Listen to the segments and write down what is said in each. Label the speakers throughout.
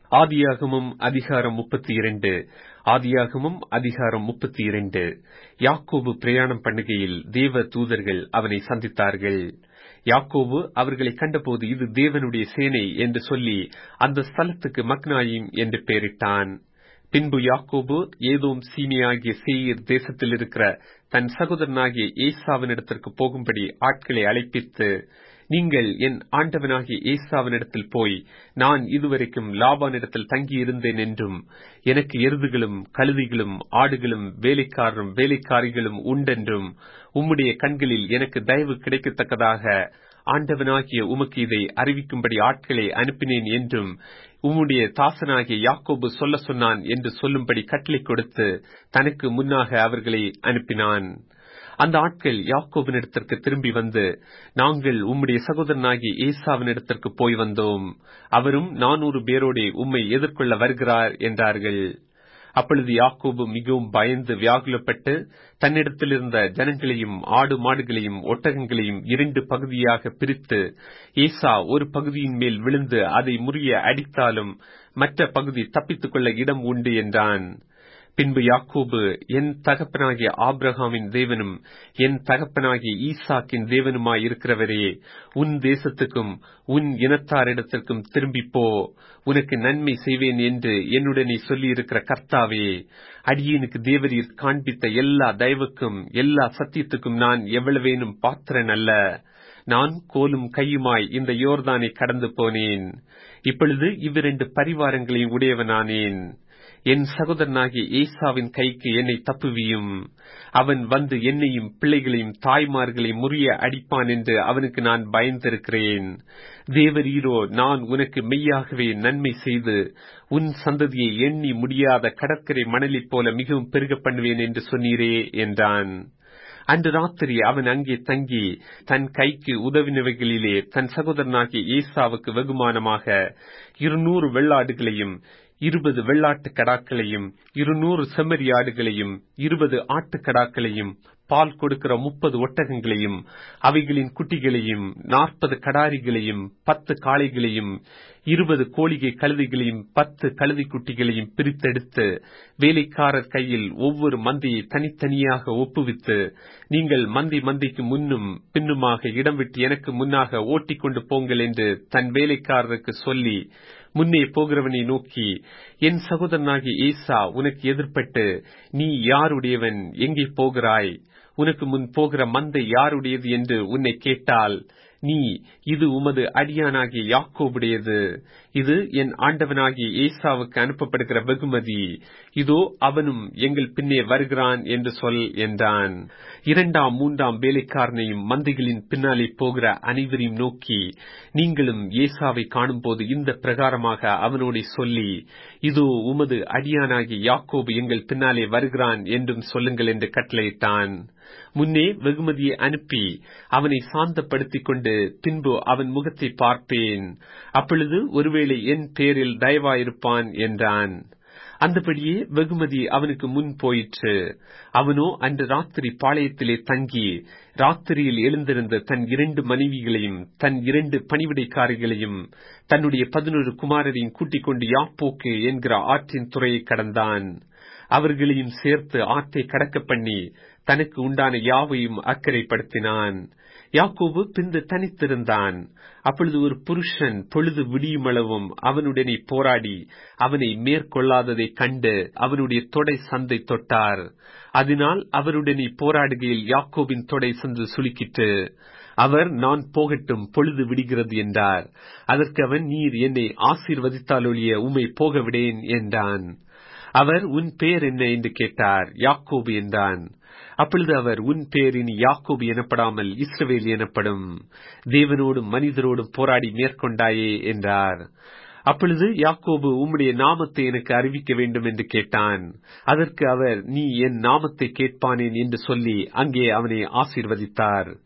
Speaker 1: ஆதியாகமம் அதிகாரம் முப்பத்தி இரண்டு ஆதியாகமம் அதிகாரம் முப்பத்தி இரண்டு யாக்கோபு பிரயாணம் பண்ணுகையில் தேவ தூதர்கள் அவனை சந்தித்தார்கள் யாக்கோபு அவர்களை கண்டபோது இது தேவனுடைய சேனை என்று சொல்லி அந்த ஸ்தலத்துக்கு மக்னாயிம் என்று பெயரிட்டான் பின்பு யாக்கோபு ஏதோம் சீமையாகிய சேயீர் தேசத்தில் இருக்கிற தன் சகோதரனாகிய ஏசாவினிடத்திற்கு போகும்படி ஆட்களை அழைப்பித்து நீங்கள் என் ஆண்டவனாகிய ஏசாவினிடத்தில் போய் நான் இதுவரைக்கும் லாபானிடத்தில் தங்கியிருந்தேன் என்றும் எனக்கு எருதுகளும் கழுதிகளும் ஆடுகளும் வேலைக்காரரும் வேலைக்காரிகளும் உண்டென்றும் உம்முடைய கண்களில் எனக்கு தயவு கிடைக்கத்தக்கதாக ஆண்டவனாகிய உமக்கு இதை அறிவிக்கும்படி ஆட்களை அனுப்பினேன் என்றும் உம்முடைய தாசனாகிய யாக்கோபு சொல்ல சொன்னான் என்று சொல்லும்படி கட்டளை கொடுத்து தனக்கு முன்னாக அவர்களை அனுப்பினான் அந்த ஆட்கள் யாக்கோபினிடத்திற்கு திரும்பி வந்து நாங்கள் உம்முடைய சகோதரனாகிய ஏசாவினிடத்திற்கு போய் வந்தோம் அவரும் நானூறு பேரோடே உம்மை எதிர்கொள்ள வருகிறார் என்றார்கள் அப்பொழுது யாக்கோபு மிகவும் பயந்து வியாகுலப்பட்டு தன்னிடத்தில் இருந்த ஜனங்களையும் ஆடு மாடுகளையும் ஒட்டகங்களையும் இரண்டு பகுதியாக பிரித்து ஏசா ஒரு பகுதியின் மேல் விழுந்து அதை முறிய அடித்தாலும் மற்ற பகுதி தப்பித்துக் கொள்ள இடம் உண்டு என்றான் பின்பு யாக்கோபு என் தகப்பனாகிய ஆப்ரஹாமின் தேவனும் என் தகப்பனாகிய ஈசாக்கின் தேவனுமாய் இருக்கிறவரே உன் தேசத்துக்கும் உன் இனத்தாரிடத்திற்கும் திரும்பிப்போ உனக்கு நன்மை செய்வேன் என்று என்னுடனே சொல்லியிருக்கிற கர்த்தாவே அடியேனுக்கு தேவரீர் காண்பித்த எல்லா தயவுக்கும் எல்லா சத்தியத்துக்கும் நான் எவ்வளவேனும் பாத்திரன் அல்ல நான் கோலும் கையுமாய் இந்த யோர்தானை கடந்து போனேன் இப்பொழுது இவ்விரண்டு பரிவாரங்களையும் உடையவனானேன் என் சகோதரனாகிய ஏசாவின் கைக்கு என்னை தப்புவியும் அவன் வந்து என்னையும் பிள்ளைகளையும் தாய்மார்களையும் முறிய அடிப்பான் என்று அவனுக்கு நான் பயந்திருக்கிறேன் தேவரீரோ நான் உனக்கு மெய்யாகவே நன்மை செய்து உன் சந்ததியை எண்ணி முடியாத கடற்கரை மணலைப் போல மிகவும் பெருக பண்ணுவேன் என்று சொன்னீரே என்றான் அன்று ராத்திரி அவன் அங்கே தங்கி தன் கைக்கு உதவினவைகளிலே தன் சகோதரனாகிய ஏசாவுக்கு வெகுமானமாக இருநூறு வெள்ளாடுகளையும் இருபது வெள்ளாட்டு கடாக்களையும் இருநூறு செம்மறியாடுகளையும் இருபது ஆட்டுக்கடாக்களையும் பால் கொடுக்கிற முப்பது ஒட்டகங்களையும் அவைகளின் குட்டிகளையும் நாற்பது கடாரிகளையும் பத்து காளைகளையும் இருபது கோழிகை கழுதைகளையும் பத்து கழுதை குட்டிகளையும் பிரித்தெடுத்து வேலைக்காரர் கையில் ஒவ்வொரு மந்தையை தனித்தனியாக ஒப்புவித்து நீங்கள் மந்தை மந்தைக்கு முன்னும் பின்னுமாக இடம் விட்டு எனக்கு முன்னாக ஓட்டிக்கொண்டு போங்கள் என்று தன் வேலைக்காரருக்கு சொல்லி முன்னே போகிறவனை நோக்கி என் சகோதரனாகிய ஏசா உனக்கு எதிர்பட்டு நீ யாருடையவன் எங்கே போகிறாய் உனக்கு முன் போகிற மந்தை யாருடையது என்று உன்னை கேட்டால் நீ இது உமது அடியானாகிய யாக்கோபுடையது இது என் ஆண்டவனாகிய ஏசாவுக்கு அனுப்பப்படுகிற வெகுமதி இதோ அவனும் எங்கள் பின்னே வருகிறான் என்று சொல் என்றான் இரண்டாம் மூன்றாம் வேலைக்காரனையும் மந்தைகளின் பின்னாலே போகிற அனைவரையும் நோக்கி நீங்களும் ஏசாவை காணும்போது இந்த பிரகாரமாக அவனோட சொல்லி இதோ உமது அடியானாகிய யாக்கோபு எங்கள் பின்னாலே வருகிறான் என்றும் சொல்லுங்கள் என்று கட்டளையிட்டான் முன்னே வெகுமதியை அனுப்பி அவனை சாந்தப்படுத்திக் கொண்டு பின்பு அவன் முகத்தை பார்ப்பேன் அப்பொழுது ஒருவேளை என் பேரில் தயவாயிருப்பான் என்றான் அந்தபடியே வெகுமதி அவனுக்கு முன் போயிற்று அவனோ அன்று ராத்திரி பாளையத்திலே தங்கி ராத்திரியில் எழுந்திருந்த தன் இரண்டு மனைவிகளையும் தன் இரண்டு பணிவிடைக்காரிகளையும் தன்னுடைய பதினொரு குமாரரையும் கூட்டிக் கொண்டு யாப்போக்கு என்கிற ஆற்றின் துறையை கடந்தான் அவர்களையும் சேர்த்து ஆற்றை கடக்க பண்ணி தனக்கு உண்டான யாவையும் அக்கறைப்படுத்தினான் யாக்கோபு பிந்து தனித்திருந்தான் அப்பொழுது ஒரு புருஷன் பொழுது விடியுமளவும் அவனுடனே போராடி அவனை மேற்கொள்ளாததை கண்டு அவனுடைய தொடை சந்தை தொட்டார் அதனால் அவருடனே போராடுகையில் யாக்கோபின் தொடை சந்து சுலுக்கிட்டு அவர் நான் போகட்டும் பொழுது விடுகிறது என்றார் அதற்கு அவன் நீர் என்னை ஆசீர்வதித்தாலொழிய உம்மை போக விடேன் என்றான் அவர் உன் பெயர் என்ன என்று கேட்டார் யாக்கோபு என்றான் அப்பொழுது அவர் உன் பேர் இனி யாக்கோபு எனப்படாமல் இஸ்ரவேல் எனப்படும் தேவனோடும் மனிதரோடும் போராடி மேற்கொண்டாயே என்றார் அப்பொழுது யாக்கோபு உம்முடைய நாமத்தை எனக்கு அறிவிக்க வேண்டும் என்று கேட்டான் அதற்கு அவர் நீ என் நாமத்தை கேட்பானேன் என்று சொல்லி அங்கே அவனை ஆசீர்வதித்தார்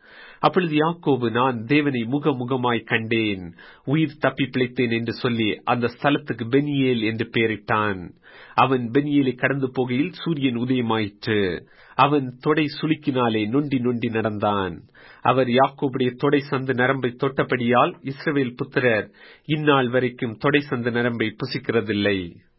Speaker 1: அப்பொழுது யாக்கோபு நான் தேவனை முகமுகமாய் கண்டேன் உயிர் தப்பி பிழைத்தேன் என்று சொல்லி அந்த ஸ்தலத்துக்கு பெனியேல் என்று பெயரிட்டான் அவன் பெனியேலை கடந்து போகையில் சூரியன் உதயமாயிற்று அவன் தொடை சுளுக்கினாலே நொண்டி நொண்டி நடந்தான் அவர் யாக்கோபுடைய தொடை சந்து நரம்பை தொட்டபடியால் இஸ்ரவேல் புத்திரர் இந்நாள் வரைக்கும் தொடை சந்து நரம்பை புசிக்கிறதில்லை